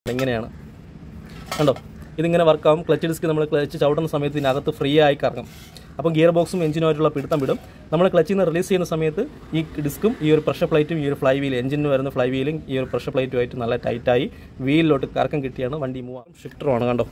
ഇങ്ങനെയാണ് കണ്ടോ ഇതിങ്ങനെ വർക്കാവും ക്ലച്ച് ഡിസ്ക് നമ്മൾ ക്ലച്ച് ചവിട്ടുന്ന സമയത്ത് ഇതിനകത്ത് ഫ്രീ ആയി കറങ്ങും അപ്പം ഗിയർ ബോക്സും എഞ്ചിനുമായിട്ടുള്ള പിടുത്തം വിടും നമ്മൾ ക്ലച്ചിൽ നിന്ന് റിലീസ് ചെയ്യുന്ന സമയത്ത് ഈ ഡിസ്കും ഈ ഒരു പ്രഷർ പ്ലേറ്റും ഈ ഒരു ഫ്ലൈ വീൽ എഞ്ചിന് വരുന്ന ഫ്ലൈ വീലും ഈ ഒരു പ്രഷർ പ്ലേറ്റുമായിട്ട് നല്ല ടൈറ്റായി വീലിലോട്ട് കറക്കം കിട്ടിയാണ് വണ്ടി മൂവ് ആകും ഷിഫ്റ്ററുമാണ് കണ്ടോ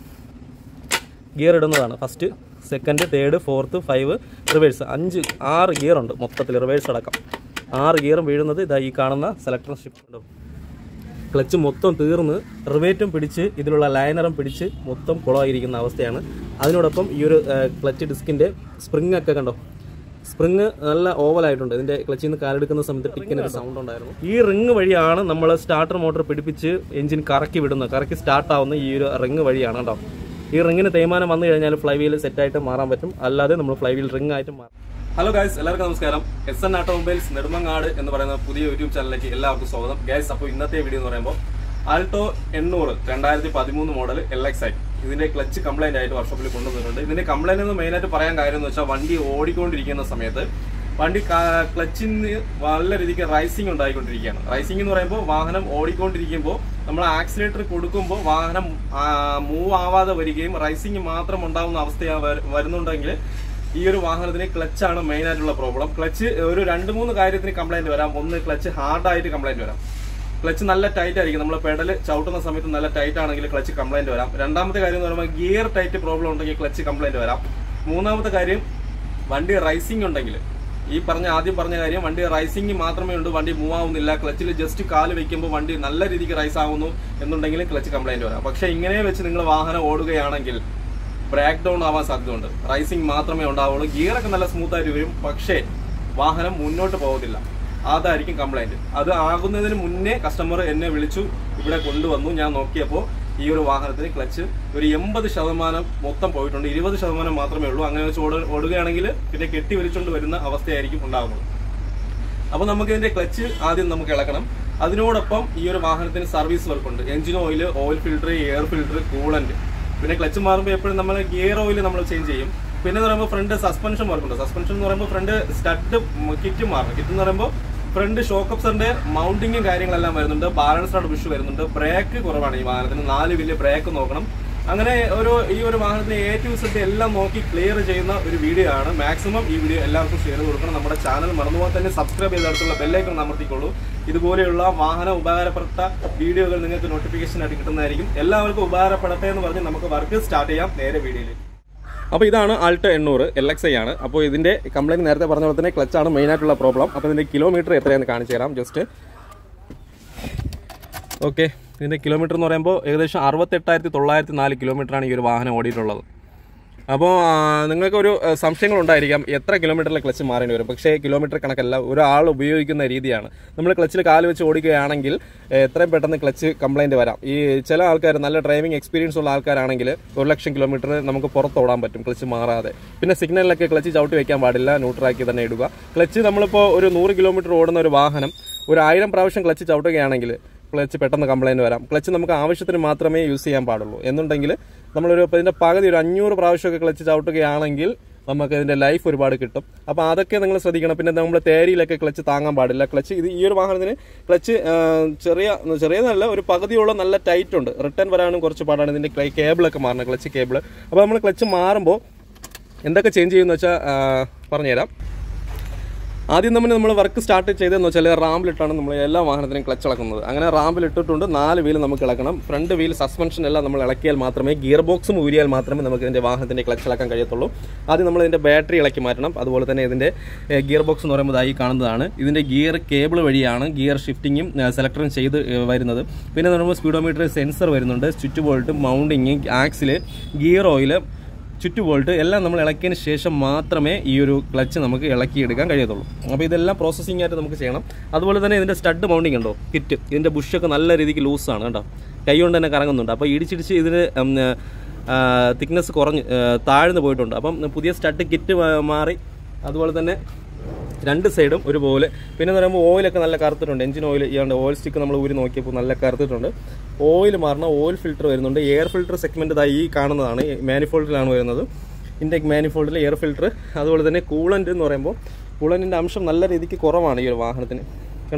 ഗിയർ ഇടുന്നതാണ് first second third fourth five reverse അഞ്ച് ആറ് ഗിയർ ഉണ്ട് മൊത്തത്തിൽ റിവേഴ്സ് അടക്കം ആറ് ഗിയറും വീഴുന്നത് ഇതാ ഈ കാണുന്ന സെലക്ടർ ഷിഫ്റ്റ് ഉണ്ടോ ക്ലച്ച് മൊത്തം തീർന്ന് റിവേറ്റും പിടിച്ച് ഇതിലുള്ള ലൈനറും പിടിച്ച് മൊത്തം കുളമായിരിക്കുന്ന അവസ്ഥയാണ് അതിനോടൊപ്പം ഈ ഒരു ക്ലച്ച് ഡിസ്കിൻ്റെ സ്പ്രിങ് ഒക്കെ കണ്ടോ സ്പ്രിങ് നല്ല ഓവലായിട്ടുണ്ട് ഇതിൻ്റെ ക്ലച്ചിൽ നിന്ന് കാലെടുക്കുന്ന സമയത്ത് ടിക്കിന് ഒരു സൗണ്ട് ഉണ്ടായിരുന്നു ഈ റിങ് വഴിയാണ് നമ്മൾ സ്റ്റാർട്ടർ മോട്ടോർ പിടിപ്പിച്ച് എഞ്ചിൻ കറക്കി വിടുന്നത് കറക്കി സ്റ്റാർട്ട് ആവുന്ന ഈ ഒരു റിങ് വഴിയാണ് കേട്ടോ ഈ റിങ്ങിന് തേയ്മാനം വന്നു കഴിഞ്ഞാൽ ഫ്ലൈ വീൽ സെറ്റായിട്ട് മാറാൻ പറ്റും അല്ലാതെ നമ്മൾ ഫ്ലൈ വീൽ റിംഗ് ആയിട്ട് മാറും ഹലോ ഗൈസ് എല്ലാവർക്കും നമസ്കാരം എസ് എൻ ഓട്ടോമൊബൈൽസ് നെടുമങ്ങാട് എന്ന് പറയുന്ന പുതിയ യൂട്യൂബ് ചാനലിലേക്ക് എല്ലാവർക്കും സ്വാഗതം ഗൈസ് അപ്പോൾ ഇന്നത്തെ വീഡിയോ എന്ന് പറയുമ്പോൾ ആൾട്ടോ എണ്ണൂറ് രണ്ടായിരത്തി പതിമൂന്ന് മോഡൽ എൽ എക്സ് ഐ ഇതിന്റെ ക്ലച്ച് കംപ്ലൈന്റ് ആയിട്ട് വർക്ക്ഷോപ്പിൽ കൊണ്ടുവന്നിട്ടുണ്ട് ഇതിന്റെ കംപ്ലൈന്റ് എന്ന് മെയിനായിട്ട് പറയാൻ കാര്യം എന്ന് വെച്ചാൽ വണ്ടി ഓടിക്കൊണ്ടിരിക്കുന്ന സമയത്ത് വണ്ടി ക്ലച്ചിന് നല്ല രീതിക്ക് റൈസിങ് ഉണ്ടായിക്കൊണ്ടിരിക്കുകയാണ് റൈസിംഗ് എന്ന് പറയുമ്പോൾ വാഹനം ഓടിക്കൊണ്ടിരിക്കുമ്പോൾ നമ്മൾ ആക്സിലേറ്റർ കൊടുക്കുമ്പോൾ വാഹനം മൂവ് ആവാതെ വരികയും റൈസിംഗ് മാത്രം ഉണ്ടാവുന്ന അവസ്ഥ വരുന്നുണ്ടെങ്കിൽ ഈ ഒരു വാഹനത്തിന് ക്ലച്ചാണ് മെയിൻ ആയിട്ടുള്ള പ്രോബ്ലം ക്ലച്ച് ഒരു രണ്ട് മൂന്ന് കാര്യത്തിന് കംപ്ലൈന്റ് വരാം ഒന്ന് ക്ലച്ച് ഹാർഡായിട്ട് കംപ്ലൈന്റ് വരാം ക്ലച്ച് നല്ല ടൈറ്റ് ആയിരിക്കും നമ്മൾ പെഡൽ ചവിട്ടുന്ന സമയത്ത് നല്ല ടൈറ്റ് ആണെങ്കിൽ ക്ലച്ച് കംപ്ലൈന്റ് വരാം രണ്ടാമത്തെ കാര്യം എന്ന് പറയുമ്പോൾ ഗിയർ ടൈറ്റ് പ്രോബ്ലം ഉണ്ടെങ്കിൽ ക്ലച്ച് കംപ്ലൈന്റ് വരാം മൂന്നാമത്തെ കാര്യം വണ്ടി റൈസിംഗ് ഉണ്ടെങ്കിൽ ഈ പറഞ്ഞ ആദ്യം പറഞ്ഞ കാര്യം വണ്ടി റൈസിംഗ് മാത്രമേ ഉണ്ട് വണ്ടി മൂവ് ആവുന്നില്ല ക്ലച്ചിൽ ജസ്റ്റ് കാല് വെക്കുമ്പോൾ വണ്ടി നല്ല രീതിക്ക് റൈസ് ആവുന്നു എന്നുണ്ടെങ്കിൽ ക്ലച്ച് കംപ്ലൈന്റ് വരാം പക്ഷെ ഇങ്ങനെ വെച്ച് നിങ്ങൾ വാഹനം ഓടുകയാണെങ്കിൽ ബ്രേക്ക് ഡൗൺ ആവാൻ സാധ്യതയുണ്ട് റൈസിംഗ് മാത്രമേ ഉണ്ടാവുള്ളൂ ഗിയറൊക്കെ നല്ല സ്മൂത്ത് ആയിട്ട് വരും പക്ഷേ വാഹനം മുന്നോട്ട് പോകത്തില്ല അതായിരിക്കും കംപ്ലൈന്റ് അത് ആകുന്നതിന് മുന്നേ കസ്റ്റമർ എന്നെ വിളിച്ചു ഇവിടെ കൊണ്ടുവന്നു ഞാൻ നോക്കിയപ്പോൾ ഈ ഒരു വാഹനത്തിന് ക്ലച്ച് ഒരു എൺപത് ശതമാനം മൊത്തം പോയിട്ടുണ്ട് ഇരുപത് ശതമാനം മാത്രമേ ഉള്ളൂ അങ്ങനെ വെച്ച് ഓട ഓടുകയാണെങ്കിൽ പിന്നെ കെട്ടി വലിച്ചുകൊണ്ട് വരുന്ന അവസ്ഥയായിരിക്കും ഉണ്ടാകുന്നത് അപ്പോൾ നമുക്ക് ഇതിന്റെ ക്ലച്ച് ആദ്യം നമുക്ക് ഇളക്കണം അതിനോടൊപ്പം ഈ ഒരു വാഹനത്തിന് സർവീസ് വർക്ക് ഉണ്ട് engine oil oil filter air filter coolant പിന്നെ ക്ലച്ച് മാറുമ്പോൾ എപ്പോഴും നമ്മൾ ഗിയർ ഓയിൽ നമ്മൾ ചേഞ്ച് ചെയ്യും പിന്നെ എന്ന് പറയുമ്പോൾ ഫ്രണ്ട് സസ്പെൻഷൻ വർക്കുണ്ട് സസ്പെൻഷൻ എന്ന് പറയുമ്പോൾ ഫ്രണ്ട് സ്റ്റഡ് കിറ്റ് മാറണം കിറ്റ് എന്ന് പറയുമ്പോൾ ഫ്രണ്ട് ഷോക്ക് അപ്സറിന്റെ മൗണ്ടിങ്ങും കാര്യങ്ങളെല്ലാം വരുന്നുണ്ട് ബാലൻസ് റോഡ് ബുഷ് വരുന്നുണ്ട് ബ്രേക്ക് കുറവാണ് ഈ വാഹനത്തിന് നാല് വലിയ ബ്രേക്ക് നോക്കണം അങ്ങനെ ഒരു ഈ ഒരു വാഹനത്തിന് എ ടു സെറ്റ് എല്ലാം നോക്കി ക്ലിയർ ചെയ്യുന്ന ഒരു വീഡിയോ ആണ് മാക്സിമം ഈ വീഡിയോ എല്ലാവർക്കും ഷെയർ കൊടുക്കണം നമ്മുടെ ചാനൽ മറന്നുപോകാൻ തന്നെ സബ്സ്ക്രൈബ് ചെയ്ത അടുത്തുള്ള ബെല്ലൈക്കൺ അമർത്തിക്കൊള്ളൂ ഇതുപോലെയുള്ള വാഹന ഉപകാരപ്പെട്ട വീഡിയോകൾ നിങ്ങൾക്ക് നോട്ടിഫിക്കേഷൻ ആയിട്ട് കിട്ടുന്നതായിരിക്കും എല്ലാവർക്കും ഉപകാരപ്പെടട്ടെ എന്ന് പറഞ്ഞ് നമുക്ക് വർക്ക് സ്റ്റാർട്ട് ചെയ്യാം നേരെ വീഡിയോയിലേക്ക് അപ്പോൾ ഇതാണ് ആൾട്ടോ എണ്ണൂറ് എൽ എക്സ് ഐ ആണ് അപ്പോൾ ഇതിൻ്റെ കംപ്ലൈൻറ്റ് നേരത്തെ പറഞ്ഞ പോലെ തന്നെ ക്ലച്ചാണ് മെയിൻ ആയിട്ടുള്ള പ്രോബ്ലം അപ്പോൾ ഇതിൻ്റെ കിലോമീറ്റർ എത്രയാണെന്ന് കാണിച്ചു തരാം ജസ്റ്റ് ഓക്കെ ഇതിൻ്റെ കിലോമീറ്റർ എന്ന് പറയുമ്പോൾ ഏകദേശം അറുപത്തെട്ടായിരത്തി തൊള്ളായിരത്തി നാല് കിലോമീറ്ററാണ് ഈ ഒരു വാഹനം ഓടിയിട്ടുള്ളത് അപ്പോൾ നിങ്ങൾക്കൊരു സംശയങ്ങൾ ഉണ്ടായിരിക്കാം എത്ര കിലോമീറ്ററിലെ ക്ലച്ച് മാറേണ്ടി വരും പക്ഷേ കിലോമീറ്റർ കണക്കല്ല ഒരാൾ ഉപയോഗിക്കുന്ന രീതിയാണ് നമ്മൾ ക്ലച്ചിൽ കാല് വെച്ച് ഓടിക്കുകയാണെങ്കിൽ എത്രയും പെട്ടെന്ന് ക്ലച്ച് കംപ്ലൈൻറ്റ് വരാം ഈ ചില ആൾക്കാർ നല്ല ഡ്രൈവിംഗ് എക്സ്പീരിയൻസ് ഉള്ള ആൾക്കാരാണെങ്കിൽ ഒരു ലക്ഷം കിലോമീറ്റർ നമുക്ക് പുറത്ത് ഓടാൻ പറ്റും ക്ലച്ച് മാറാതെ പിന്നെ സിഗ്നലിലൊക്കെ ക്ലച്ച് ചവിട്ടി വെക്കാൻ പാടില്ല ന്യൂട്രാക്കി തന്നെ ഇടുക ക്ലച്ച് നമ്മളിപ്പോൾ ഒരു നൂറ് കിലോമീറ്റർ ഓടുന്ന ഒരു വാഹനം ഒരു ആയിരം പ്രാവശ്യം ക്ലച്ച് ചവിട്ടുകയാണെങ്കിൽ ക്ലച്ച് പെട്ടെന്ന് കംപ്ലൈൻറ്റ് വരാം ക്ലച്ച് നമുക്ക് ആവശ്യത്തിന് മാത്രമേ യൂസ് ചെയ്യാൻ പാടുള്ളൂ എന്നുണ്ടെങ്കിൽ നമ്മളൊരു ഇപ്പോൾ ഇതിൻ്റെ പകുതി ഒരു അഞ്ഞൂറ് പ്രാവശ്യമൊക്കെ ക്ലച്ച് ചവിട്ടുകയാണെങ്കിൽ നമുക്ക് ഇതിൻ്റെ ലൈഫ് ഒരുപാട് കിട്ടും അപ്പോൾ അതൊക്കെ നിങ്ങൾ ശ്രദ്ധിക്കണം പിന്നെ നമ്മൾ തേരിയിലൊക്കെ ക്ലച്ച് താങ്ങാൻ പാടില്ല ക്ലച്ച് ഇത് ഈ ഒരു വാഹനത്തിന് ക്ലച്ച് ചെറിയ ചെറിയതല്ല ഒരു പകുതിയോളം നല്ല ടൈറ്റ് ഉണ്ട് റിട്ടേൺ വരാനും കുറച്ച് പാടാണ് ഇതിൻ്റെ കേബിളൊക്കെ മാറണം ക്ലച്ച് കേബിൾ അപ്പോൾ നമ്മൾ ക്ലച്ച് മാറുമ്പോൾ എന്തൊക്കെ ചേഞ്ച് ചെയ്യുമെന്ന് വെച്ചാൽ പറഞ്ഞുതരാം ആദ്യം നമ്മൾ നമ്മൾ വർക്ക് സ്റ്റാർട്ട് ചെയ്തതെന്ന് വെച്ചാൽ റാമ്പിലിട്ടാണ് നമ്മൾ എല്ലാ വാഹനത്തിനും ക്ലച്ച് ഇളക്കുന്നത് അങ്ങനെ റാമ്പിൽ ഇട്ടിട്ടുണ്ട് നാല് വീൽ നമുക്ക് ഇളക്കണം ഫ്രണ്ട് വീൽ സസ്പെൻഷൻ എല്ലാം നമ്മൾ ഇളക്കിയാൽ മാത്രമേ ഗിയർ ബോക്സും ഊരിയാൽ മാത്രമേ നമുക്ക് ഇതിൻ്റെ വാഹനത്തിൻ്റെ ക്ലച്ച് ഇളക്കാൻ കഴിയത്തുള്ളൂ ആദ്യം നമ്മൾ ഇതിൻ്റെ ബാറ്ററി ഇളക്കി മാറ്റണം അതുപോലെ തന്നെ ഇതിൻ്റെ ഗിയർ ബോക്സ് എന്ന് പറയുമ്പോൾ ഈ കാണുന്നതാണ് ഇതിൻ്റെ ഗിയർ കേബിൾ വഴിയാണ് ഗിയർ ഷിഫ്റ്റിങ്ങും സെലക്ടറും ചെയ്ത് വരുന്നത് പിന്നെ എന്ന് പറയുമ്പോൾ സ്പീഡോമീറ്റർ സെൻസർ വരുന്നുണ്ട് switch bolt mounting axle gear oil ചുറ്റു വോൾട്ട് എല്ലാം നമ്മൾ ഇളക്കിയതിന് ശേഷം മാത്രമേ ഈ ഒരു ക്ലച്ച് നമുക്ക് ഇളക്കിയെടുക്കാൻ കഴിയത്തുള്ളൂ അപ്പോൾ ഇതെല്ലാം പ്രോസസ്സിംഗ് ആയിട്ട് നമുക്ക് ചെയ്യണം അതുപോലെ തന്നെ ഇതിൻ്റെ സ്റ്റഡ് മൗണ്ടിങ് ഉണ്ടോ കിറ്റ് ഇതിൻ്റെ ബുഷൊക്കെ നല്ല രീതിക്ക് ലൂസാണ് കേട്ടോ കൈ കൊണ്ട് തന്നെ കറങ്ങുന്നുണ്ട് അപ്പോൾ ഇടിച്ചിടിച്ച് ഇതിന് തിക്നെസ് കുറഞ്ഞ് താഴ്ന്നു പോയിട്ടുണ്ട് അപ്പം പുതിയ സ്റ്റഡ് കിറ്റ് മാറി അതുപോലെ തന്നെ രണ്ട് സൈഡും ഒരുപോലെ പിന്നെ എന്ന് പറയുമ്പോൾ ഓയിലൊക്കെ നല്ല കറുത്തിട്ടുണ്ട് എഞ്ചിൻ ഓയിൽ ഇയാണ്ട് ഓയിൽ സ്റ്റിക്ക് നമ്മൾ ഊരി നോക്കിയപ്പോൾ നല്ല കറുത്തിട്ടുണ്ട് ഓയിൽ മാറണം ഓയിൽ ഫിൽറ്റർ വരുന്നുണ്ട് എയർ ഫിൽറ്റർ സെഗ്മെൻറ്റ് ഇതായി ഈ കാണുന്നതാണ് മാനിഫോൾഡിലാണ് വരുന്നത് ഇൻടേക്ക് മാനിഫോൾഡിൽ എയർ ഫിൽറ്റർ അതുപോലെ തന്നെ കൂളൻ്റ് എന്ന് പറയുമ്പോൾ കൂളൻറ്റിൻ്റെ അംശം നല്ല രീതിക്ക് കുറവാണ് ഈ ഒരു വാഹനത്തിന് കണ്ടോ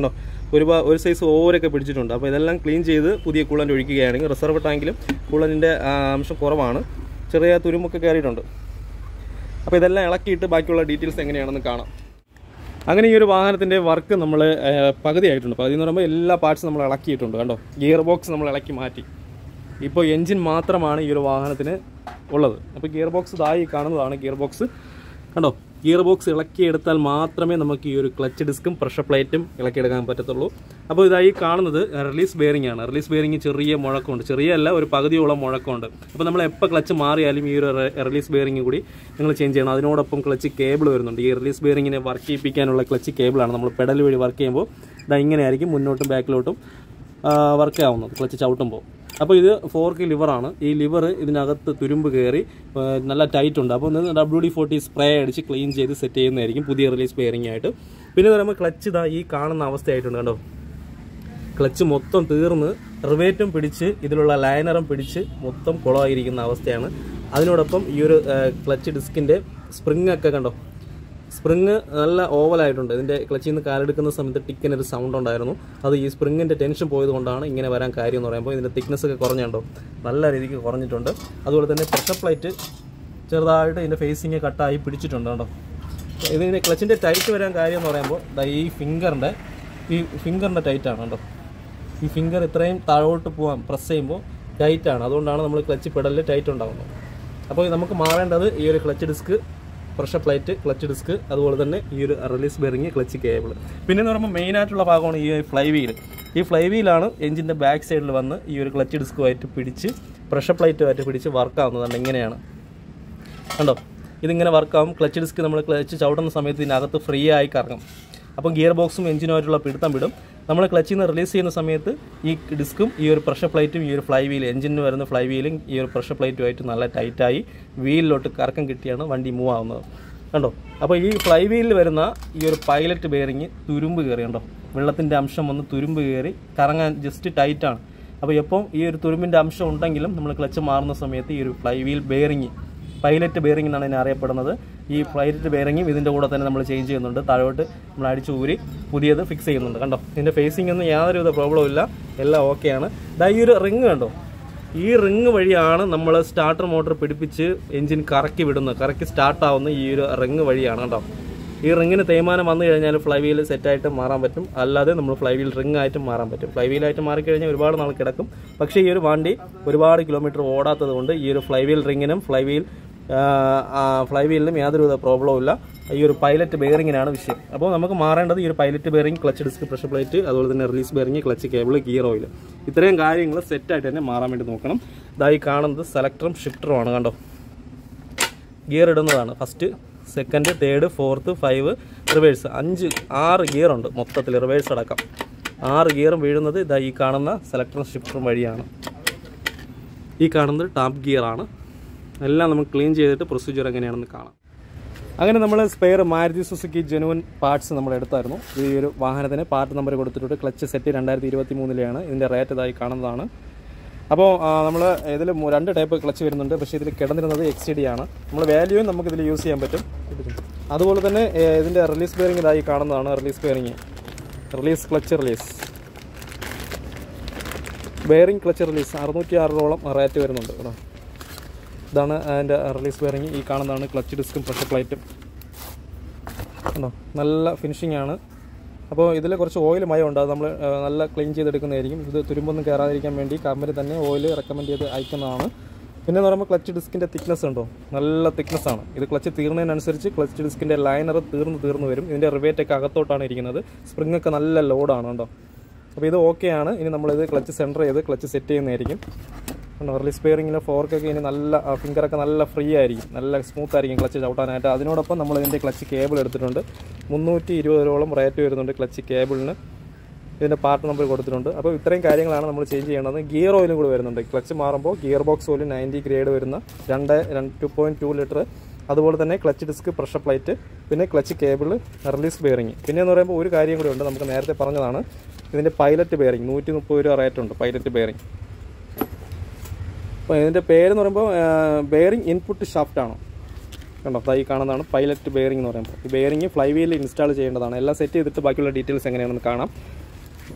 ഒരു പാ- ഒരു സൈസ് ഓവരൊക്കെ പിടിച്ചിട്ടുണ്ട് അപ്പോൾ ഇതെല്ലാം ക്ലീൻ ചെയ്ത് പുതിയ കൂളൻ്റ് ഒഴിക്കുകയാണെങ്കിൽ റിസർവ് ടാങ്കിലും കൂളൻറ്റിൻ്റെ അംശം കുറവാണ് ചെറിയ തുരുമ്പൊക്കെ കയറിയിട്ടുണ്ട് അപ്പോൾ ഇതെല്ലാം ഇളക്കിയിട്ട് ബാക്കിയുള്ള ഡീറ്റെയിൽസ് എങ്ങനെയാണെന്ന് കാണാം അങ്ങനെ ഈ ഒരു വാഹനത്തിൻ്റെ വർക്ക് നമ്മൾ പകുതി ആയിട്ടുണ്ട് പകുതി എന്ന് പറയുമ്പോൾ എല്ലാ പാർട്സും നമ്മൾ ഇളക്കിയിട്ടുണ്ട് കണ്ടോ ഗിയർ ബോക്സ് നമ്മൾ ഇളക്കി മാറ്റി ഇപ്പോൾ എൻജിൻ മാത്രമാണ് ഈ ഒരു വാഹനത്തിന് ഉള്ളത് അപ്പോൾ ഗിയർ ബോക്സ് ഇതായി കാണുന്നതാണ് ഗിയർ ബോക്സ് കണ്ടോ ഗിയർ ബോക്സ് ഇളക്കിയെടുത്താൽ മാത്രമേ നമുക്ക് ഈ ഒരു ക്ലച്ച് ഡിസ്കും പ്രഷർ പ്ലേറ്റും ഇളക്കിയെടുക്കാൻ പറ്റത്തുള്ളൂ അപ്പോൾ ഇതായി കാണുന്നത് റിലീസ് ബെയറിംഗ് ആണ് റിലീസ് ബെയറിംഗ് ചെറിയ മുഴക്കമുണ്ട് ചെറിയ അല്ല ഒരു പകുതിയോളം മുഴക്കമുണ്ട് അപ്പോൾ നമ്മൾ എപ്പോൾ ക്ലച്ച് മാറിയാലും ഈ ഒരു റിലീസ് ബെയറിംഗ് കൂടി നിങ്ങൾ ചേഞ്ച് ചെയ്യണം അതിനോടൊപ്പം ക്ലച്ച് കേബിൾ വരുന്നുണ്ട് ഈ റിലീസ് ബെയറിങ്ങിനെ വർക്ക് ചെയ്യിപ്പിക്കാനുള്ള ക്ലച്ച് കേബിളാണ് നമ്മൾ പെഡൽ വഴി വർക്ക് ചെയ്യുമ്പോൾ ഇതാ ഇങ്ങനെയായിരിക്കും മുന്നോട്ടും ബാക്കിലോട്ടും വർക്ക് ആവുന്നത് ക്ലച്ച് ചവിട്ടുമ്പോൾ അപ്പോൾ ഇത് ഫോർക്ക് ലിവറാണ് ഈ ലിവർ ഇതിനകത്ത് തുരുമ്പ് കയറി ആ, നല്ല ടൈറ്റ് ഉണ്ട് അപ്പോൾ ഒന്ന് ഡബ്ല്യു ഡി ഫോർട്ടി സ്പ്രേ അടിച്ച് ക്ലീൻ ചെയ്ത് സെറ്റ് ചെയ്യുന്നതായിരിക്കും പുതിയ റിലീസ് ബെയറിംഗ് ആയിട്ട് പിന്നെ പറയുമ്പോൾ ക്ലച്ച് ഇതാ ഈ കാണുന്ന അവസ്ഥയായിട്ടുണ്ട് കണ്ടോ ക്ലച്ച് മൊത്തം തീർന്ന് റിവേറ്റും പിടിച്ച് ഇതിലുള്ള ലൈനറും പിടിച്ച് മൊത്തം കുളമായിരിക്കുന്ന അവസ്ഥയാണ് അതിനോടൊപ്പം ഈ ഒരു ക്ലച്ച് ഡിസ്കിൻ്റെ സ്പ്രിങ് ഒക്കെ കണ്ടോ സ്പ്രിങ് നല്ല ഓവലായിട്ടുണ്ട് ഇതിൻ്റെ ക്ലച്ചിൽ നിന്ന് കാലെടുക്കുന്ന സമയത്ത് ടിക്കിന് ഒരു സൗണ്ട് ഉണ്ടായിരുന്നു അത് ഈ സ്പ്രിങ്ങിൻ്റെ ടെൻഷൻ പോയത് കൊണ്ടാണ് ഇങ്ങനെ വരാൻ കാര്യം എന്ന് പറയുമ്പോൾ ഇതിൻ്റെ തിക്നെസ് ഒക്കെ കുറഞ്ഞുണ്ടോ നല്ല രീതിക്ക് കുറഞ്ഞിട്ടുണ്ട് അതുപോലെ തന്നെ പ്രഷർ പ്ലേറ്റ് ചെറുതായിട്ട് ഇതിൻ്റെ ഫേസിങ് കട്ടായി പിടിച്ചിട്ടുണ്ട് കേട്ടോ ഇതിൻ്റെ ക്ലച്ചിൻ്റെ ടൈറ്റ് വരാൻ കാര്യം എന്ന് പറയുമ്പോൾ ദാ ഈ ഫിംഗറിൻ്റെ ഈ ഫിംഗറിൻ്റെ ടൈറ്റാണ് കേട്ടോ ഈ ഫിംഗർ ഇത്രയും താഴോട്ട് പോകാൻ പ്രസ് ചെയ്യുമ്പോൾ ടൈറ്റാണ് അതുകൊണ്ടാണ് നമ്മൾ ക്ലച്ച് പെടലിൽ ടൈറ്റ് ഉണ്ടാകുന്നത് അപ്പോൾ നമുക്ക് മാറേണ്ടത് ഈ ഒരു clutch disc pressure plate clutch disc അതുപോലെ തന്നെ ഈ ഒരു റിലീസ് ബെറിങ് ക്ലച്ച് കേബിൾ പിന്നെ എന്ന് പറയുമ്പോൾ മെയിൻ ആയിട്ടുള്ള ഭാഗമാണ് ഈ ഫ്ലൈ വീൽ ഈ ഫ്ലൈ വീലാണ് എഞ്ചിൻ്റെ ബാക്ക് സൈഡിൽ വന്ന് ഈ ഒരു ക്ലച്ച് ഡിസ്കുമായിട്ട് പിടിച്ച് പ്രഷർ പ്ലേറ്റുമായിട്ട് പിടിച്ച് വർക്ക് ആവുന്നതാണ് ഇങ്ങനെയാണ് കണ്ടോ ഇതിങ്ങനെ വർക്കാവും ക്ലച്ച് ഡിസ്ക് നമ്മൾ ക്ലച്ച് ചവിട്ടുന്ന സമയത്ത് ഇതിനകത്ത് ഫ്രീ ആയി കറങ്ങും അപ്പം ഗിയർ ബോക്സും എഞ്ചിനുമായിട്ടുള്ള പിടുത്തം വിടും നമ്മൾ ക്ലച്ചിൽ നിന്ന് റിലീസ് ചെയ്യുന്ന സമയത്ത് ഈ ഡിസ്കും ഈ ഒരു പ്രഷർ പ്ലേറ്റും ഈ ഒരു ഫ്ലൈ വീൽ എഞ്ചിന് വരുന്ന ഫ്ലൈ വീലും ഈ ഒരു പ്രഷർ പ്ലേറ്റുമായിട്ട് നല്ല ടൈറ്റായി വീലിലോട്ട് കറക്കം കിട്ടിയാണ് വണ്ടി മൂവ് ആവുന്നത് കണ്ടോ അപ്പോൾ ഈ ഫ്ലൈ വീലിൽ വരുന്ന ഈ ഒരു പൈലറ്റ് ബെയറിങ് തുരുമ്പ് കയറി കണ്ടോ വെള്ളത്തിൻ്റെ അംശം വന്ന് തുരുമ്പ് കയറി കറങ്ങാൻ ജസ്റ്റ് ടൈറ്റാണ് അപ്പോൾ എപ്പം ഈ ഒരു തുരുമ്പിൻ്റെ അംശം ഉണ്ടെങ്കിലും നമ്മൾ ക്ലച്ച് മാറുന്ന സമയത്ത് ഈ ഒരു flywheel bearing pilot bearing എന്നാണ് ഇതിനെ അറിയപ്പെടുന്നത് ഈ പൈലറ്റ് ബെയറിംഗും ഇതിൻ്റെ കൂടെ തന്നെ നമ്മൾ ചേഞ്ച് ചെയ്യുന്നുണ്ട് താഴോട്ട് നമ്മൾ അടിച്ചു ഊരി പുതിയത് ഫിക്സ് ചെയ്യുന്നുണ്ട് കണ്ടോ ഇതിൻ്റെ ഫേസിംഗ് ഒന്നും യാതൊരുവിധ പ്രോബ്ലവും ഇല്ല എല്ലാം ഓക്കെയാണ് ദാ ഈ ഒരു റിങ് കണ്ടോ ഈ റിങ് വഴിയാണ് നമ്മൾ സ്റ്റാർട്ടർ മോട്ടർ പിടിപ്പിച്ച് എഞ്ചിൻ കറക്കി വിടുന്നത് കറക്കി സ്റ്റാർട്ട് ആവുന്ന ഈ ഒരു റിങ് വഴിയാണ് കേട്ടോ ഈ റിങ്ങിന് തേയ്മാനം വന്നു കഴിഞ്ഞാൽ ഫ്ലൈ വീൽ സെറ്റായിട്ട് മാറാൻ പറ്റും അല്ലാതെ നമ്മൾ ഫ്ലൈ വീൽ റിംഗ് ആയിട്ട് മാറാൻ പറ്റും ഫ്ലൈ വീലായിട്ട് മാറിക്കഴിഞ്ഞാൽ ഒരുപാട് നാൾ കിടക്കും പക്ഷേ ഈ ഒരു വണ്ടി ഒരുപാട് കിലോമീറ്റർ ഓടാത്തത് കൊണ്ട് ഈ ഒരു ഫ്ലൈ വീൽ റിങ്ങിനും ഫ്ലൈ വീൽ ഫ്ലൈ വീലിനും യാതൊരുവിധ പ്രോബ്ലവും ഇല്ല ഈ ഒരു പൈലറ്റ് ബെയറിങ്ങിനാണ് വിഷയം അപ്പോൾ നമുക്ക് മാറേണ്ടത് ഈ ഒരു pilot bearing clutch disc pressure plate അതുപോലെ തന്നെ release bearing clutch cable gear oil ഇത്രയും കാര്യങ്ങൾ സെറ്റായിട്ട് തന്നെ മാറാൻ വേണ്ടി നോക്കണം ഇതായി കാണുന്നത് സെലക്ടറും ഷിഫ്റ്ററും ആണ് കണ്ടോ ഗിയർ ഇടുന്നതാണ് first second third fourth five reverse അഞ്ച് ആറ് ഗിയർ ഉണ്ട് മൊത്തത്തിൽ റിവേഴ്സ് അടക്കം ആറ് ഗിയറും വീഴുന്നത് ഇതാ ഈ കാണുന്ന സെലക്ടറും ഷിഫ്റ്ററും വഴിയാണ് ഈ കാണുന്നത് ടാപ്പ് ഗിയർ ആണ് എല്ലാം നമുക്ക് ക്ലീൻ ചെയ്തിട്ട് പ്രൊസീജിയർ എങ്ങനെയാണെന്ന് കാണാം അങ്ങനെ നമ്മൾ spare Maruti Suzuki genuine parts നമ്മൾ എടുത്തായിരുന്നു ഈ ഒരു വാഹനത്തിന് പാർട്ട് നമ്പർ കൊടുത്തിട്ടുണ്ട് ക്ലച്ച് സെറ്റ് രണ്ടായിരത്തി ഇരുപത്തി മൂന്നിലെയാണ് ഇതിൻ്റെ റേറ്റ് ഇതായി കാണുന്നതാണ് അപ്പോൾ നമ്മൾ ഇതിൽ രണ്ട് ടൈപ്പ് ക്ലച്ച് വരുന്നുണ്ട് പക്ഷേ ഇതിൽ കിടന്നിരുന്നത് എക്സ് ഡി ആണ് നമ്മൾ വാല്യൂയും നമുക്ക് ഇതിൽ യൂസ് ചെയ്യാൻ പറ്റും അതുപോലെ തന്നെ ഏ, ഇതിൻ്റെ റിലീസ് ബെയറിംഗ് ഇതായി കാണുന്നതാണ് release bearing release clutch release bearing clutch release അറുന്നൂറ്റി ആറോളം റേറ്റ് വരുന്നുണ്ട് കേട്ടോ ഇതാണ് അതിൻ്റെ റിലീസ് ബെയറിംഗ് ഈ കാണുന്നതാണ് ക്ലച്ച് ഡിസ്കും പ്രഷർ പ്ലേറ്റും കണ്ടോ നല്ല ഫിനിഷിംഗ് ആണ് അപ്പോൾ ഇതിൽ കുറച്ച് ഓയിൽ മയമുണ്ട് അത് നമ്മൾ ആ, നല്ല ക്ലീൻ ചെയ്തെടുക്കുന്നതായിരിക്കും ഇത് തുരുമ്പൊന്നും കയറാതിരിക്കാൻ വേണ്ടി കമ്പനി തന്നെ ഓയിൽ റെക്കമെൻഡ് ചെയ്ത് അയക്കുന്നതാണ് പിന്നെ എന്ന് പറയുമ്പോൾ ക്ലച്ച് ഡിസ്കിൻ്റെ തിക്നെസ് ഉണ്ടോ നല്ല തിക്നെസ് ആണ് ഇത് ക്ലച്ച് തീർന്നതിനനുസരിച്ച് ക്ലച്ച് ഡിസ്കിൻ്റെ ലൈനർ തീർന്ന് തീർന്ന് വരും ഇതിൻ്റെ റിവേറ്റ് ഒക്കെ അകത്തോട്ടാണ് ഇരിക്കുന്നത് സ്പ്രിംഗ് ഒക്കെ നല്ല ലോഡാണ് കേട്ടോ അപ്പോൾ ഇത് ഓക്കെ ആണ് ഇനി നമ്മളിത് ക്ലച്ച് സെൻറ്റർ ചെയ്ത് ക്ലച്ച് സെറ്റ് ചെയ്യുന്നതായിരിക്കും കണ്ടോ റിലീസ് ബെയറിങ്ങിലെ ഫോർക്കൊക്കെ ഇനി നല്ല ഫിംഗറൊക്കെ നല്ല ഫ്രീ ആയിരിക്കും നല്ല സ്മൂത്ത് ആയിരിക്കും ക്ലച്ച് ചവിട്ടാനായിട്ട് അതിനോടൊപ്പം നമ്മൾ ഇതിൻ്റെ ക്ലച്ച് കേബിൾ എടുത്തിട്ടുണ്ട് മുന്നൂറ്റി ഇരുപതോളം റേറ്റ് വരുന്നുണ്ട് ക്ലച്ച് കേബിളിന് ഇതിൻ്റെ പാർട്ട് നമ്പർ കൊടുത്തിട്ടുണ്ട് അപ്പോൾ ഇത്രയും കാര്യങ്ങളാണ് നമ്മൾ ചേഞ്ച് ചെയ്യേണ്ടത് ഗിയർ ഓയിലും കൂടി വരുന്നുണ്ട് ക്ലച്ച് മാറുമ്പോൾ gear box oil ninety grade വരുന്ന രണ്ട് രണ്ട് ടു പോയിൻറ്റ് ടു ലിറ്റർ അതുപോലെ തന്നെ ക്ലച്ച് ഡിസ്ക് പ്രഷർ പ്ലേറ്റ് പിന്നെ ക്ലച്ച് കേബിൾ റിലീസ് ബെയറിങ് പിന്നെ എന്ന് പറയുമ്പോൾ ഒരു കാര്യം കൂടി ഉണ്ട് നമുക്ക് നേരത്തെ പറഞ്ഞതാണ് ഇതിൻ്റെ പൈലറ്റ് ബെയറിങ് നൂറ്റി മുപ്പത് രൂപ റേറ്റ് ഉണ്ട് പൈലറ്റ് ബെയറിങ് അപ്പോൾ ഇതിൻ്റെ പേരെന്ന് പറയുമ്പോൾ ബെയറിംഗ് ഇൻപുട്ട് ഷാഫ്റ്റ് ആണ് കണ്ടോ ദാ ഈ കാണുന്നതാണ് പൈലറ്റ് ബെയറിംഗ് എന്ന് പറയുമ്പോൾ ഈ ബെയറിംഗ് ഫ്ലൈ വീലിൽ ഇൻസ്റ്റാൾ ചെയ്യേണ്ടതാണ് എല്ലാം സെറ്റ് ചെയ്തിട്ട് ബാക്കിയുള്ള ഡീറ്റെയിൽസ് എങ്ങനെയാണെന്ന് കാണാം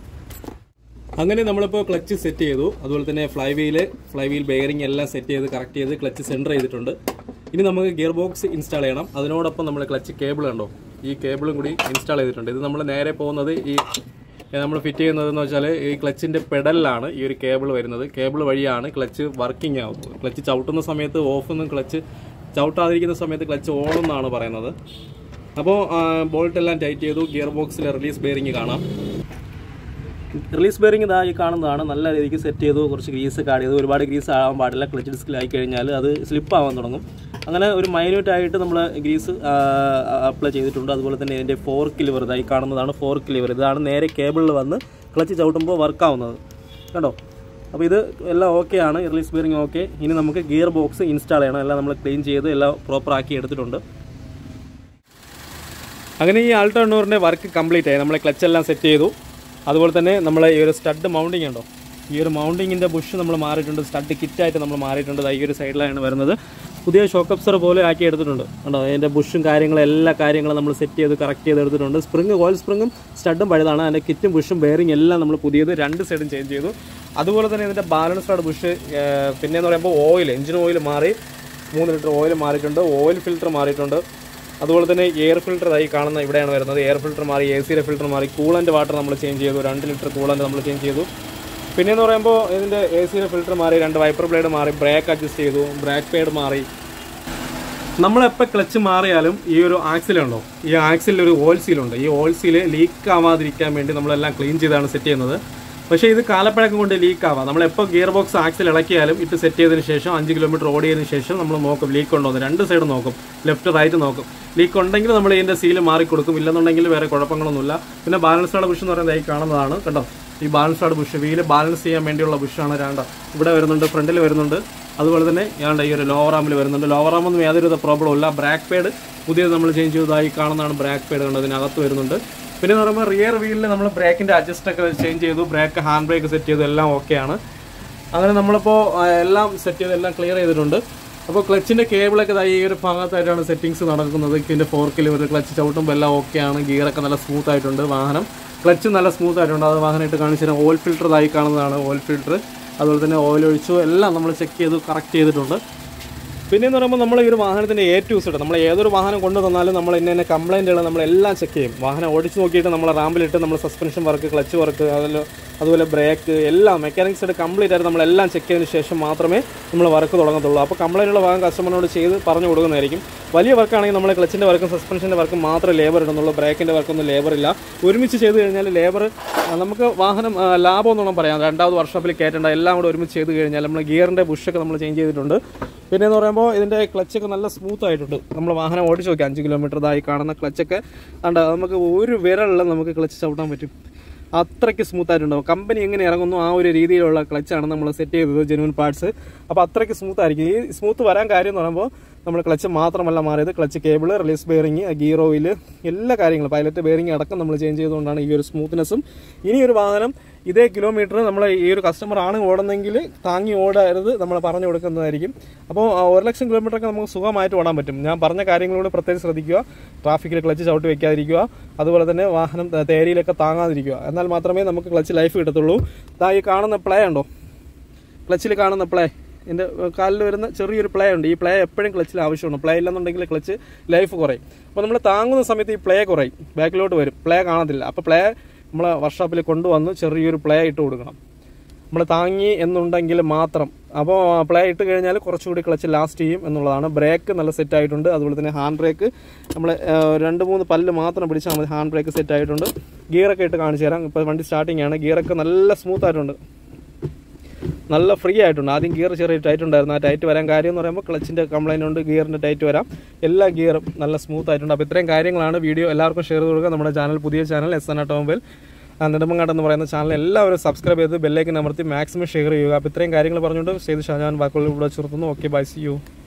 അങ്ങനെ നമ്മളിപ്പോൾ ക്ലച്ച് സെറ്റ് ചെയ്തു അതുപോലെ തന്നെ flywheel flywheel bearing എല്ലാം സെറ്റ് ചെയ്ത് കറക്റ്റ് ചെയ്ത് ക്ലച്ച് സെൻറ്റർ ചെയ്തിട്ടുണ്ട് ഇനി നമുക്ക് ഗിയർ ബോക്സ് ഇൻസ്റ്റാൾ ചെയ്യണം അതിനോടൊപ്പം നമ്മൾ ക്ലച്ച് കേബിൾ കണ്ടോ ഈ കേബിളും കൂടി ഇൻസ്റ്റാൾ ചെയ്തിട്ടുണ്ട് ഇത് നമ്മൾ നേരെ പോകുന്നത് ഈ നമ്മൾ ഫിറ്റ് ചെയ്യുന്നതെന്ന് വെച്ചാൽ ഈ ക്ലച്ചിൻ്റെ പെഡലിലാണ് ഈ ഒരു കേബിൾ വരുന്നത് കേബിൾ വഴിയാണ് ക്ലച്ച് വർക്കിംഗ് ആവുന്നത് ക്ലച്ച് ചവിട്ടുന്ന സമയത്ത് ഓഫ് എന്നും ക്ലച്ച് ചവിട്ടാതിരിക്കുന്ന സമയത്ത് ക്ലച്ച് ഓൺ എന്നാണ് പറയുന്നത് അപ്പോൾ ബോൾട്ട് എല്ലാം ടൈറ്റ് ചെയ്തു ഗിയർ ബോക്സിലെ റിലീസ് ബെയറിംഗ് കാണാം റിലീസ് ബെയറിംഗ് ഇതാ ഈ കാണുന്നതാണ് നല്ല രീതിക്ക് സെറ്റ് ചെയ്തു കുറച്ച് ഗ്രീസ് കാട് ചെയ്തു ഒരുപാട് ഗ്രീസ് ആവാൻ പാടില്ല ക്ലച്ച് ഡിസ്കിലായി കഴിഞ്ഞാൽ അത് സ്ലിപ്പ് ആവാൻ തുടങ്ങും അങ്ങനെ ഒരു മൈന്യൂട്ട് ആയിട്ട് നമ്മൾ ഗ്രീസ് അപ്ലൈ ചെയ്തിട്ടുണ്ട് അതുപോലെ തന്നെ ഇതിൻ്റെ ഫോർക്ക് ലിവർ ഇതായി കാണുന്നതാണ് ഫോർക്ക് ലിവർ ഇതാണ് നേരെ കേബിളിൽ വന്ന് ക്ലച്ച് ചവിട്ടുമ്പോൾ വർക്ക് ആവുന്നത് കണ്ടോ അപ്പോൾ ഇത് എല്ലാം ഓക്കെ ആണ് റിലീസ് ബെയറിംഗ് ഓക്കെ ഇനി നമുക്ക് ഗിയർ ബോക്സ് ഇൻസ്റ്റാൾ ചെയ്യണം എല്ലാം നമ്മൾ ക്ലീൻ ചെയ്ത് എല്ലാം പ്രോപ്പർ ആക്കി എടുത്തിട്ടുണ്ട് അങ്ങനെ ഈ ആൾട്ടർണൂറിൻ്റെ വർക്ക് കംപ്ലീറ്റ് ആയി നമ്മൾ ക്ലച്ച് എല്ലാം സെറ്റ് ചെയ്തു അതുപോലെ തന്നെ നമ്മൾ ഈ ഒരു സ്റ്റഡ് മൗണ്ടിങ് ഉണ്ടോ ഈ ഒരു മൗണ്ടിങ്ങിൻ്റെ ബുഷ് നമ്മൾ മാറിയിട്ടുണ്ട് സ്റ്റഡ് കിറ്റായിട്ട് നമ്മൾ മാറിയിട്ടുണ്ട് ദാ ഈ ഒരു സൈഡിലാണ് വരുന്നത് പുതിയ ഷോക്ക് അപ്സർ പോലെ ആക്കി എടുത്തിട്ടുണ്ട് കണ്ടോ അതിൻ്റെ ബുഷും കാര്യങ്ങളും എല്ലാ കാര്യങ്ങളും നമ്മൾ സെറ്റ് ചെയ്ത് കറക്റ്റ് ചെയ്ത് എടുത്തിട്ടുണ്ട് സ്പ്രിങ് കോയിൽ സ്പ്രിങ്ങും സ്റ്റഡും പഴുതാണ് അതിൻ്റെ കിറ്റും ബുഷും ബെയറിംഗ് എല്ലാം നമ്മൾ പുതിയത് രണ്ട് സൈഡും ചേഞ്ച് ചെയ്തു അതുപോലെ തന്നെ ഇതിൻ്റെ ബാലൻസ്ഡ് ബുഷ് പിന്നെ എന്ന് പറയുമ്പോൾ ഓയിൽ എഞ്ചിൻ ഓയിൽ മാറി മൂന്ന് ലിറ്റർ ഓയിൽ മാറിയിട്ടുണ്ട് ഓയിൽ ഫിൽറ്റർ മാറിയിട്ടുണ്ട് അതുപോലെ തന്നെ എയർ ഫിൽറ്റർ ആയി കാണുന്ന ഇവിടെയാണ് വരുന്നത് എയർ ഫിൽറ്റർ മാറി എ സിയുടെ ഫിൽറ്റർ മാറി കൂളൻ്റ് വാട്ടർ നമ്മൾ ചേഞ്ച് ചെയ്തു രണ്ട് ലിറ്റർ കൂളൻ്റ് നമ്മൾ ചേഞ്ച് ചെയ്തു പിന്നെ എന്ന് പറയുമ്പോൾ ഇതിൻ്റെ എ സിയുടെ ഫിൽറ്റർ മാറി രണ്ട് വൈപ്പർ ബ്ലേഡ് മാറി ബ്രേക്ക് അഡ്ജസ്റ്റ് ചെയ്തു ബ്രേക്ക് പേഡ് മാറി നമ്മളെപ്പോൾ ക്ലച്ച് മാറിയാലും ഈ ഒരു ആക്സിലുണ്ടോ ഈ ആക്സിലിൽ ഒരു ഓയിൽ സീലുണ്ട് ഈ ഓയിൽ സീല് ലീക്ക് ആവാതിരിക്കാൻ വേണ്ടി നമ്മളെല്ലാം ക്ലീൻ ചെയ്താണ് സെറ്റ് ചെയ്യുന്നത് പക്ഷേ ഇത് കാലപ്പഴക്കം കൊണ്ട് ലീക്ക് ആവാം നമ്മളെപ്പോൾ ഗിയർ ബോക്സ് ആക്സിൽ ഇളക്കിയാലും ഇട്ട് സെറ്റ് ചെയ്തതിന് ശേഷം അഞ്ച് കിലോമീറ്റർ ഓടിയതിന് ശേഷം നമ്മൾ നോക്കും ലീക്ക് ഉണ്ടോ എന്ന് രണ്ട് സൈഡ് നോക്കും ലെഫ്റ്റ് റൈറ്റ് നോക്കും ലീക്ക് ഉണ്ടെങ്കിൽ നമ്മൾ ഇതിൻ്റെ സീല് മാറി കൊടുക്കും ഇല്ലെന്നുണ്ടെങ്കിൽ വേറെ കുഴപ്പങ്ങളൊന്നുമില്ല പിന്നെ ബാലൻസ്ഡ് ബുഷ് എന്ന് പറയുന്നത് ഈ കാണുന്നതാണ് കണ്ടോ ഈ ബാലൻസ്ഡ് ബുഷ് വീല് ബാലൻസ് ചെയ്യാൻ വേണ്ടിയുള്ള ബുഷാണ് രണ്ട് ഇവിടെ വരുന്നുണ്ട് ഫ്രണ്ടിൽ വരുന്നുണ്ട് അതുപോലെ തന്നെ ഞാണ്ട് ഈ ഒരു ലോവർ ആമിൽ വരുന്നുണ്ട് ലോവർ ആമൊന്നും യാതൊരു പ്രോബ്ലം ഇല്ല ബ്രാക്ക് പേഡ് പുതിയത് നമ്മൾ ചേഞ്ച് ചെയ്തതായി കാണുന്നതാണ് ബ്രാക്ക് പേഡ് കണ്ടത് ഇതിനകത്ത് വരുന്നുണ്ട് പിന്നെ എന്ന് പറയുമ്പോൾ റിയർ വീലിൽ നമ്മൾ ബ്രേക്കിൻ്റെ അഡ്ജസ്റ്റ് ഒക്കെ ചേഞ്ച് ചെയ്തു ബ്രേക്ക് ഹാൻഡ് ബ്രേക്ക് സെറ്റ് ചെയ്തു എല്ലാം ഓക്കെയാണ് അങ്ങനെ നമ്മളിപ്പോൾ ആ, എല്ലാം സെറ്റ് ചെയ്ത് എല്ലാം ക്ലിയർ ചെയ്തിട്ടുണ്ട് അപ്പോൾ ക്ലച്ചിൻ്റെ കേബിളൊക്കെ ദാ ഈ ഒരു ഭാഗത്തായിട്ടാണ് സെറ്റിങ്സ് നടക്കുന്നത് ഇതിൻ്റെ ഫോർക്കിൽ ഒരു ക്ലച്ച് ചവിട്ടുമ്പോൾ എല്ലാം ഓക്കെയാണ് ഗിയറൊക്കെ നല്ല സ്മൂത്ത് ആയിട്ടുണ്ട് വാഹനം ക്ലച്ച് നല്ല സ്മൂത്ത് ആയിട്ടുണ്ട് അത് വാഹനമായിട്ട് കാണിച്ചു തരാം ഓയിൽ ഫിൽറ്റർ ഇതായി കാണുന്നതാണ് ഓയിൽ ഫിൽറ്റർ അതുപോലെ തന്നെ ഓയിൽ ഒഴിച്ചു എല്ലാം നമ്മൾ ചെക്ക് ചെയ്തു കറക്റ്റ് ചെയ്തിട്ടുണ്ട് പിന്നെ എന്ന് പറയുമ്പോൾ നമ്മൾ ഈ ഒരു വാഹനത്തിൻ്റെ എ ടു സെറ്റ് നമ്മൾ ഏതൊരു വാഹനം കൊണ്ടു തന്നാലും നമ്മൾ ഇന്ന ഇന്ന കംപ്ലൈൻറ്റുകൾ നമ്മളെല്ലാം ചെക്ക് ചെയ്യും വാഹനം ഓടിച്ച് നോക്കിയിട്ട് നമ്മൾ റാമ്പിലിട്ട് നമ്മൾ സസ്പെൻഷൻ വർക്ക് ക്ലച്ച് വർക്ക് അതിൽ അതുപോലെ ബ്രേക്ക് എല്ലാം മെക്കാനിക്സ് ആയിട്ട് കംപ്ലീറ്റ് ആയിട്ട് നമ്മളെല്ലാം ചെക്ക് ചെയ്തതിന് ശേഷം മാത്രമേ നമ്മൾ വർക്ക് തുടങ്ങത്തുള്ളൂ അപ്പോൾ കംപ്ലൈൻറ്റുള്ള ഭാഗം കസ്റ്റമറിനോട് ചെയ്ത് പറഞ്ഞു കൊടുക്കുന്നതായിരിക്കും വലിയ വർക്കാണെങ്കിൽ നമ്മൾ ക്ലച്ചിൻ്റെ വർക്കും സസ്പെൻഷൻ്റെ വർക്കും മാത്രമേ ലേബർ ഇടുന്നുള്ളൂ ബ്രേക്കിൻ്റെ വർക്കൊന്നും ലേബർ ഇല്ല ഒരുമിച്ച് ചെയ്ത് കഴിഞ്ഞാൽ ലേബർ നമുക്ക് വാഹനം ആ, ലാഭം എന്നോണം പറയാം രണ്ടാമത് വർഷോപ്പിൽ കയറ്റേണ്ട എല്ലാം കൂടെ ഒരുമിച്ച് ചെയ്ത് കഴിഞ്ഞാൽ നമ്മൾ ഗിയറിൻ്റെ ബുഷൊക്കെ നമ്മൾ ചേഞ്ച് ചെയ്തിട്ടുണ്ട് പിന്നെ എന്ന് പറയുമ്പോൾ ഇതിൻ്റെ ക്ലച്ചൊക്കെ നല്ല സ്മൂത്ത് ആയിട്ടുണ്ട് നമ്മൾ വാഹനം ഓടിച്ച് നോക്കി അഞ്ച് കിലോമീറ്റർ ഇതായി കാണുന്ന ക്ലച്ചൊക്കെ ഉണ്ട് നമുക്ക് ഒരു വിരലിൽ നമുക്ക് ക്ലച്ച് ചവിട്ടാൻ പറ്റും അത്രയ്ക്ക് സ്മൂത്ത് ആയിട്ടുണ്ടാവും കമ്പനി എങ്ങനെ ഇറങ്ങുന്നു ആ ഒരു രീതിയിലുള്ള ക്ലച്ചാണ് നമ്മൾ സെറ്റ് ചെയ്തത് ജെനുവൻ പാർട്സ് അപ്പോൾ അത്രയ്ക്ക് സ്മൂത്ത് ആയിരിക്കും ഈ സ്മൂത്ത് വരാൻ കാര്യം എന്ന് പറയുമ്പോൾ നമ്മൾ ക്ലച്ച് മാത്രമല്ല മാറിയത് clutch cable release bearing gear oil എല്ലാ കാര്യങ്ങളും പൈലറ്റ് ബെയറിംഗ് അടക്കം നമ്മൾ ചേഞ്ച് ചെയ്തുകൊണ്ടാണ് ഈ ഒരു സ്മൂത്ത്നെസ്സും ഇനി ഒരു വാഹനം ഇതേ കിലോമീറ്റർ നമ്മൾ ഈ ഒരു കസ്റ്റമർ ആണ് ഓടുന്നെങ്കിൽ താങ്ങി ഓടരുത് നമ്മൾ പറഞ്ഞു കൊടുക്കുന്നതായിരിക്കും അപ്പോൾ ആ, ഒരു ലക്ഷം കിലോമീറ്റർ ഒക്കെ നമുക്ക് സുഖമായിട്ട് ഓടാൻ പറ്റും ഞാൻ പറഞ്ഞ കാര്യങ്ങളോട് പ്രത്യേകം ശ്രദ്ധിക്കുക ട്രാഫിക്കിൽ ക്ലച്ച് ചവിട്ടി വെക്കാതിരിക്കുക അതുപോലെ തന്നെ വാഹനം ത- തേരിയിലൊക്കെ താങ്ങാതിരിക്കുക എന്നാൽ മാത്രമേ നമുക്ക് ക്ലച്ച് ലൈഫ് കിട്ടത്തുള്ളൂ ദാ ഈ കാണുന്ന പ്ലേ ഉണ്ടോ ക്ലച്ചിൽ കാണുന്ന പ്ലേ എൻ്റെ കാലിൽ വരുന്ന ചെറിയൊരു പ്ലേ ഉണ്ട് ഈ പ്ലേ എപ്പോഴും ക്ലച്ചിൽ ആവശ്യമാണ് പ്ലേ ഇല്ലെന്നുണ്ടെങ്കിൽ ക്ലച്ച് ലൈഫ് കുറയും അപ്പോൾ നമ്മൾ താങ്ങുന്ന സമയത്ത് ഈ പ്ലേ കുറയും ബാക്കിലോട്ട് വരും പ്ലേ കാണത്തില്ല അപ്പോൾ പ്ലേ നമ്മൾ വർക്ക്ഷോപ്പിൽ കൊണ്ടുവന്ന് ചെറിയൊരു പ്ലേ ഇട്ട് കൊടുക്കണം നമ്മൾ താങ്ങി എന്നുണ്ടെങ്കിൽ മാത്രം അപ്പോൾ പ്ലേ ഇട്ട് കഴിഞ്ഞാൽ കുറച്ചുകൂടി ക്ലച്ച് ലാസ്റ്റ് ചെയ്യും എന്നുള്ളതാണ് ബ്രേക്ക് നല്ല സെറ്റ് ആയിട്ടുണ്ട് അതുപോലെ തന്നെ ഹാൻഡ് ബ്രേക്ക് നമ്മൾ രണ്ട് മൂന്ന് പല്ല് മാത്രം പിടിച്ചാൽ മതി ഹാൻഡ് ബ്രേക്ക് സെറ്റ് ആയിട്ടുണ്ട് ഗിയറൊക്കെ ഇട്ട് കാണിച്ചു തരാം ഇപ്പോൾ വണ്ടി സ്റ്റാർട്ടിംഗ് ആണ് ഗിയറൊക്കെ നല്ല സ്മൂത്ത് ആയിട്ടുണ്ട് നല്ല ഫ്രീ ആയിട്ടുണ്ട് ആദ്യം ഗിയർ ചെറിയ ടൈറ്റ് ഉണ്ടായിരുന്നു ആ ടൈറ്റ് വരാൻ കാര്യം എന്ന് പറയുമ്പോൾ ക്ലച്ചിൻ്റെ കംപ്ലൈൻറ്റ് ഉണ്ട് ഗിയറിൻ്റെ ടൈറ്റ് വരാം എല്ലാ ഗിയറും നല്ല സ്മൂത്ത് ആയിട്ടുണ്ട് അപ്പോൾ ഇത്രയും കാര്യങ്ങളാണ് വീഡിയോ എല്ലാവർക്കും ഷെയർ ചെയ്ത് കൊടുക്കുക നമ്മുടെ ചാനൽ പുതിയ channel S N automobile Nedumangad എന്ന് പറയുന്ന ചാനൽ എല്ലാവരും സബ്സ്ക്രൈബ് ചെയ്ത് ബെല്ലേക്ക് അമർത്തി മാക്സിമം ഷെയർ ചെയ്യുക അപ്പോൾ ഇത്രയും കാര്യങ്ങൾ പറഞ്ഞുകൊണ്ട് ചെയ്ത് ഷാജാൻ വാക്കുകൾ ഇവിടെ ചേർത്തുന്നു ഓക്കെ ബൈ സി യു